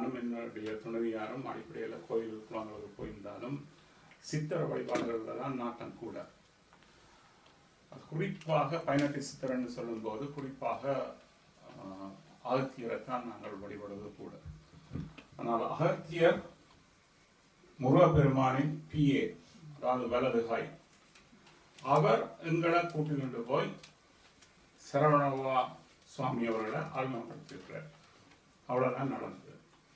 நானும் என்னுடைய துணைவியாரும் அடிப்படையில் கோயில் குளங்களுக்கு போயிருந்தாலும் சித்திர வழிபாடுகளில் தான் நாட்டம் கூட அது குறிப்பாக பதினெட்டு சித்திரன்னு சொல்லும்போது குறிப்பாக ஆஹ், அகத்தியரை தான் நாங்கள் வழிபடுவது கூட ஆனால் அகத்தியர் முருகப்பெருமானின் பிஏ அதாவது வலது காய் அவர் எங்களை கூட்டிக் கொண்டு போய் சரவணவா சுவாமி அவர்களை ஆழ்மைப்படுத்திருக்கிறார் அவ்வளவுதான் நடந்தது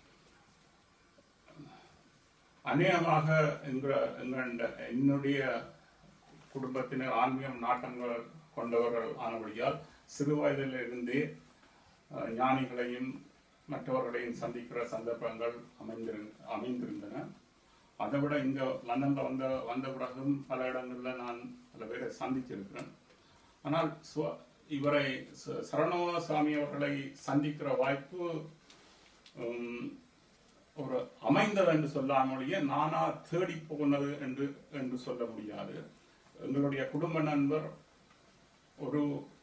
அநேகமாக எங்க எங்க என்னுடைய குடும்பத்தினர் ஆன்மீகம் நாட்டங்கள் கொண்டவர்கள் ஆனபடியால் சிறு வயதிலிருந்தே அஹ், ஞானிகளையும் மற்றவர்களையும் சந்திக்கிற சந்தர்ப்பங்கள் அமைந்திரு அமைந்திருந்தன அதை விட இங்க லண்டன்ல வந்த வந்த பிறகும் பல இடங்கள்ல நான் பல பேரை சந்திச்சிருக்கிறேன் ஆனால் சுவ- இவரை ச- சரணவ சுவாமி அவர்களை சந்திக்கிற வாய்ப்பு உம், ஒரு அமைந்தது என்று சொல்லாமலேய நானா தேடி போனது என்று என்று சொல்ல முடியாது எங்களுடைய குடும்ப நண்பர் ஒரு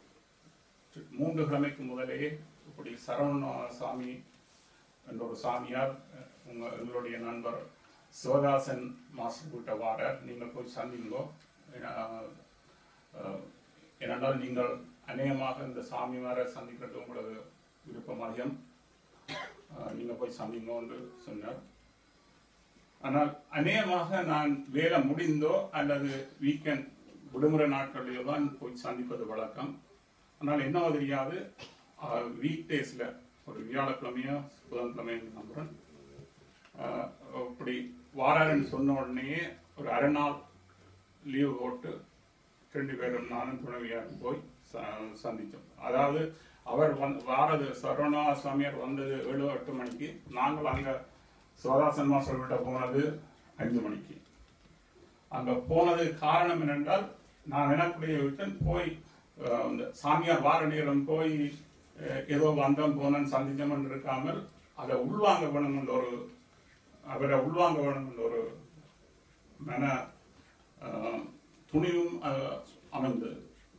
மூன்று கிழமைக்கு முதலே இப்படி சரவண சாமி என்ற ஒரு சாமியார் அஹ், உங்க எங்களுடைய நண்பர் சிவதாசன் மாஸ்டர் கிட்ட வாரார் நீங்கள் போய் சந்திங்கோ ஏன்னா- அஹ், ஏனென்றால் நீங்கள் அநேகமாக இந்த சாமியாரை சந்திக்கிறது உங்களுக்கு விருப்பம் அதிகம் அஹ், நீங்க போய் சந்திங்கோன்னு சொன்னார் ஆனால் அநேகமாக நான் வேலை முடிந்தோ அல்லது வீக்கெண்ட் விடுமுறை நாட்களிலோ தான் போய் சந்திப்பது வழக்கம் ஆனால் என்ன தெரியாது வீக் டேஸில் ஒரு வியாழக்கிழமையோ புதன்கிழமையோ நம்புறேன் அஹ், இப்படி வாராருன்னு சொன்ன உடனே ஒரு அரை நாள் லீவு போட்டு ரெண்டு பேரும் நானும் துணைவியாரும் போய் ச- சந்திச்சோம் அதாவது அவர் வந்து வாரது சரவணா சுவாமியார் வந்தது ஏழு எட்டு மணிக்கு நாங்கள் அங்க சிவதாசன் மாஸ்டர் கிட்ட போனது அஞ்சு மணிக்கு அங்க போனது காரணம் என்னென்றால் நான் எனக்குடைய விட்டன் போய் அஹ், இந்த சாமியார் வார நேரம் போய் அஹ், ஏதோ வந்தோம் போனோம் சந்திச்சோம்னு இருக்காமல் அதை உள்வாங்க வேணும் என்ற ஒரு அவரை உள்வாங்க வேணும் என்ற ஒரு மன அஹ், துணிவும் அஹ், அமைந்தது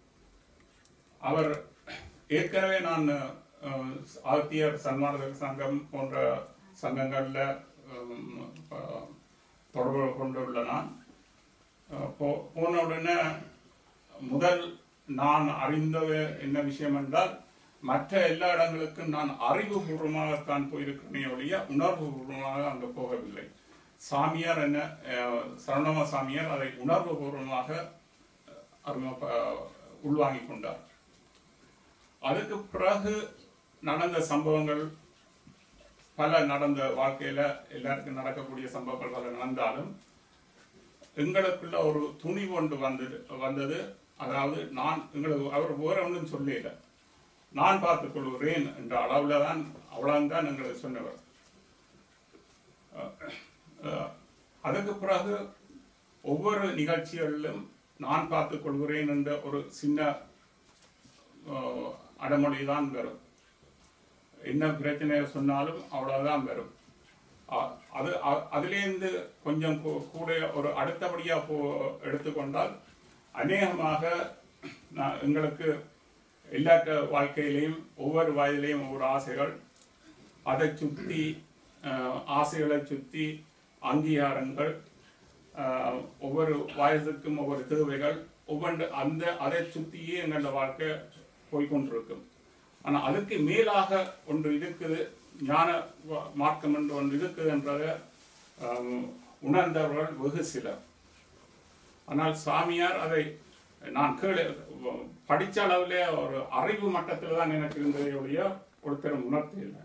அவர் ஏற்கனவே நான் அஹ், ஆத்தியர் சன்மார்க்க சங்கம் போன்ற சங்கங்கள்ல உம், அஹ், தொடர்பு கொண்டுள்ள நான் அஹ், போ- போன உடனே முதல் நான் அறிந்தது என்ன விஷயம் என்றால் மற்ற எல்லா இடங்களுக்கும் நான் அறிவுபூர்வமாகத்தான் போயிருக்கிறேனே ஒழிய உணர்வுபூர்வமாக அங்கு போகவில்லை சாமியார் என்ன அஹ், சரணம சாமியார் அதை உணர்வுபூர்வமாக அறிமுக உள்வாங்கிக் கொண்டார் அதுக்கு பிறகு நடந்த சம்பவங்கள் பல நடந்த வாழ்க்கையில எல்லாருக்கும் நடக்கக்கூடிய சம்பவங்கள் பல நடந்தாலும் எங்களுக்குள்ள ஒரு துணி கொண்டு வந்தது வந்தது அதாவது நான் எங்களுக்கு அவர் வேற ஒன்றும் சொல்லல நான் பார்த்துக் கொள்கிறேன் என்ற அளவுல தான் அவ்வளவுதான் எங்களுக்கு சொன்னவர் அஹ், அஹ், அதுக்கு பிறகு ஒவ்வொரு நிகழ்ச்சிகளிலும் நான் பார்த்துக் கொள்கிறேன் என்ற ஒரு சின்ன அஹ், அடமொழி தான் வரும் என்ன பிரச்சனை சொன்னாலும் அவ்வளவுதான் வரும் அ- அது அ- அதிலேருந்து கொஞ்சம் கூ- கூட ஒரு அடுத்தபடியா போ எடுத்துக்கொண்டால் அநேகமாக நான் எங்களுக்கு எல்லா க- வாழ்க்கையிலையும் ஒவ்வொரு வயதிலையும் ஒவ்வொரு ஆசைகள் அதை சுற்றி அஹ், ஆசைகளை சுற்றி அங்கீகாரங்கள் அஹ், ஒவ்வொரு வயதுக்கும் ஒவ்வொரு தேவைகள் ஒவ்வொன்று அந்த அதை சுற்றியே எங்களோட வாழ்க்கை போய்கொண்டிருக்கும் ஆனா அதுக்கு மேலாக ஒன்று இருக்குது ஞான வ- மார்க்கம் என்று ஒன்று இருக்குது என்றதை ஆம், உணர்ந்தவர்கள் வெகு சிலர் ஆனால் சாமியார் அதை நான் கேளு படிச்ச அளவிலே ஒரு அறிவு மட்டத்தில் தான் எனக்கு இருந்ததை ஒழிய ஒருத்தரும் உணர்த்தியில்லை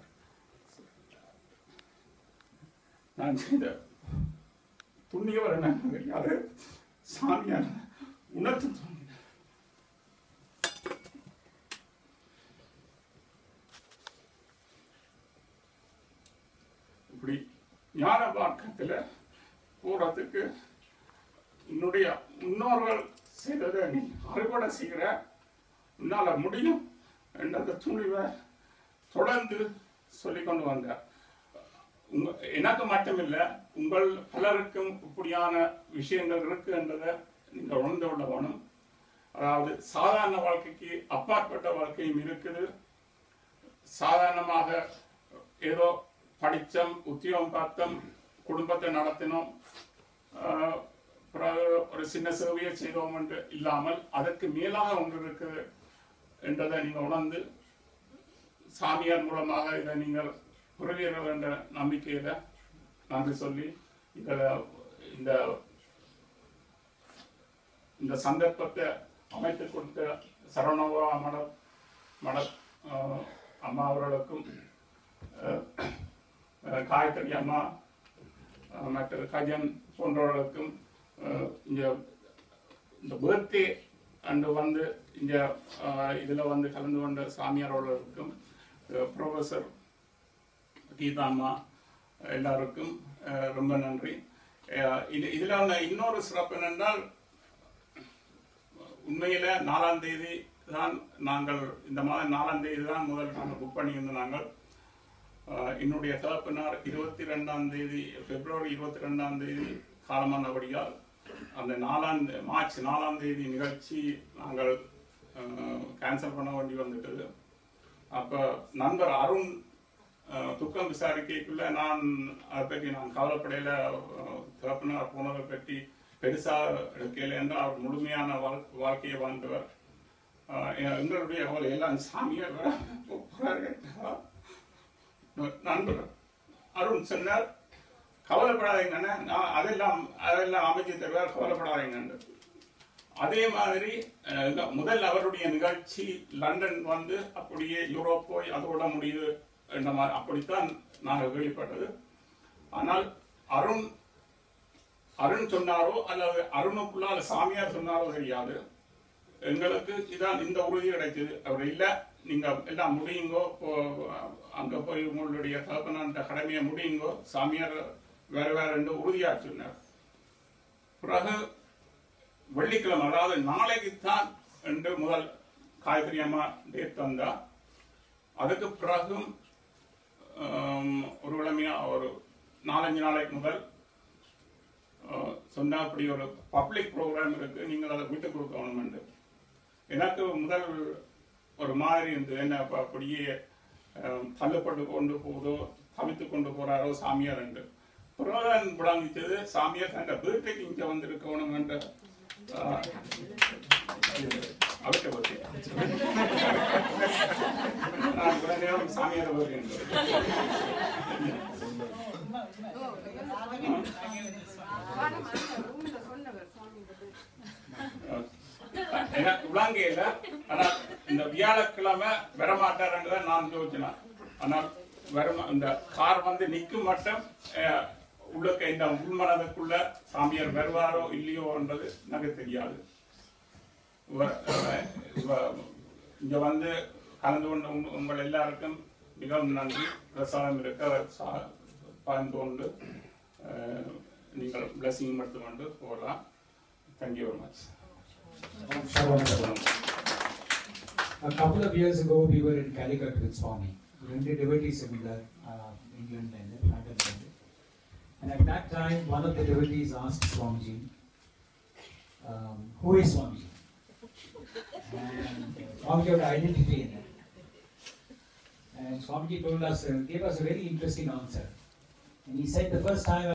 நான் செய்த புண்ணியவர் என்ன தெரியாது சாமியார் உணர்த்து தோன்றினார் இப்படி ஞான மார்க்கத்தில் போறதுக்கு உன்னுடைய முன்னோர்கள் செய்ததை நீ அறுவடை செய்கிற உன்னால முடியும் என்ற அந்த துணிவை தொடர்ந்து சொல்லிக் கொண்டு வந்தார் உங்க எனக்கு மட்டுமில்லை உங்கள் பலருக்கும் இப்படியான விஷயங்கள் இருக்கு என்றதை நீங்கள் உணர்ந்து கொள்ள வேணும் அதாவது சாதாரண வாழ்க்கைக்கு அப்பாற்பட்ட வாழ்க்கையும் இருக்குது சாதாரணமாக ஏதோ படித்தோம் உத்தியோகம் பார்த்தோம் குடும்பத்தை நடத்தினோம் ஆஹ், பிறகு ஒரு சின்ன சேவையை செய்தோம் என்று இல்லாமல் அதற்கு மேலாக ஒன்று இருக்குது என்றதை நீங்கள் உணர்ந்து சாமியார் மூலமாக இதை நீங்கள் புரிவீர்கள் என்ற நம்பிக்கையில நன்றி சொல்லி இதில் இந்த இந்த சந்தர்ப்பத்தை அமைத்து கொடுத்த சரவணவா மட மட ஆஹ், அம்மா அவர்களுக்கும் ஆஹ், ஆஹ், காயத்ரி அம்மா ஆஹ், மற்ற கஜன் போன்றவர்களுக்கும் ஆஹ், இங்க இந்த பர்த்டே அண்டு வந்து இங்க ஆஹ், இதுல வந்து கலந்து கொண்ட சாமியார் அவர்களுக்கும் ப்ரொஃபஸர் கீதா அம்மா எல்லாருக்கும் ஆஹ், ரொம்ப நன்றி ஆஹ், இது இதுல வந்து இன்னொரு சிறப்பு என்னென்றால் உண்மையில நாலாம் தேதி தான் நாங்கள் இந்த மாதம் நாலாம் தேதி தான் முதல் நாங்கள் புக் பண்ணியிருந்தோம் நாங்கள் ஆஹ் என்னுடைய தகப்பனார் இருபத்தி ரெண்டாம் தேதி பிப்ரவரி இருபத்தி ரெண்டாம் தேதி காலமானபடியால் அந்த நாலாம் தே- மார்ச் நாலாம் தேதி நிகழ்ச்சி நாங்கள் கேன்சல் பண்ண வேண்டி வந்துட்டது அப்ப நண்பர் அருண் ஆஹ் துக்கம் விசாரிக்கைக்குள்ள நான் அதை பற்றி நான் கவலைப்படையில ஆஹ் தகப்பனார் போனதை பற்றி பெருசா எடுக்கல என்றால் அவர் முழுமையான வாழ்- வாழ்க்கையை வாழ்ந்தவர் ஆஹ் எங்களுடைய அவளை எல்லாம் சாமியார் போறார்கள் நண்பர் அருண் சொன்னார் கவலைப்படாதீங்கண்ணே நான் அதெல்லாம் அதெல்லாம் அமைச்சு தருவார் கவலைப்படாதீங்க அதே மாதிரி அஹ், இந்த முதல் அவருடைய நிகழ்ச்சி லண்டன் வந்து அப்படியே யூரோப் போய் அதோட முடியுது என்ற மாதிரி அப்படித்தான் நாங்கள் கேள்விப்பட்டது ஆனால் அருண் அருண் சொன்னாரோ அல்லது அருணுக்குள்ளால சாமியார் சொன்னாரோ தெரியாது எங்களுக்கு இதான் இந்த உறுதி கிடைச்சது அவர் இல்ல நீங்க எல்லாம் முடியுங்கோ போ- அங்க போய் உங்களுடைய தகப்பனான்ற கடமையை முடியுங்கோ சாமியார் வேற வேற என்று உறுதியா சொன்னார் பிறகு வெள்ளிக்கிழமை அதாவது நாளைக்கு தான் என்று முதல் காயத்ரி அம்மா டேட் தந்தா அதுக்கு பிறகும் ஆம், ஒரு கிழமையா ஒரு நாலஞ்சு நாளைக்கு முதல் ஆஹ், சொன்னா அப்படி ஒரு பப்ளிக் ப்ரோக்ராம் இருக்கு நீங்கள் அதை விட்டு கொடுக்கணும் எனக்கு முதல் ஒரு மாதிரி இருந்தது என்ன அப்ப அப்படியே ஆஹ், தள்ளப்பட்டு கொண்டு போகுதோ தவித்து கொண்டு போறாரோ சாமியார் என்று புரோதான் விளங்கிச்சது சாமியார் தன் வீட்டுக்கு இங்க வந்திருக்கணும் என்ற ஆஹ், அவற்றை பற்றி நான் இவ்வளவு நேரம் சாமியார் பற்றி என்று எனக்கு விளங்கையில ஆனா இந்த வியாழக்கிழமை வரமாட்டாருன்னு தான் நான் யோசிச்சேன் ஆனால் வர இந்த கார் வந்து நிற்கும் மட்டும் அஹ், உள்ளுக்க இந்த உள்மனதுக்குள்ள சாமியார் வருவாரோ இல்லையோன்றது எனக்கு தெரியாது வ- அஹ், வ- இங்க வந்து கலந்து கொண்ட உங்க- உங்கள் எல்லாருக்கும் மிகவும் நன்றி பிரசாதம் இருக்க சா- பகிர்ந்து கொண்டு அஹ், நீங்கள் பிளஸிங் எடுத்துக்கொண்டு போகலாம் thank you very much Om Shavana. A couple of years ago, we were in Calicut with Swami. We went to devotee seminar, uh, England and London. And at that time, one of the devotees asked Swamiji, um, who is Swamiji? And uh, Swamiji had identity in it. And Swamiji told us, uh, gave us a very interesting answer. And he said the first time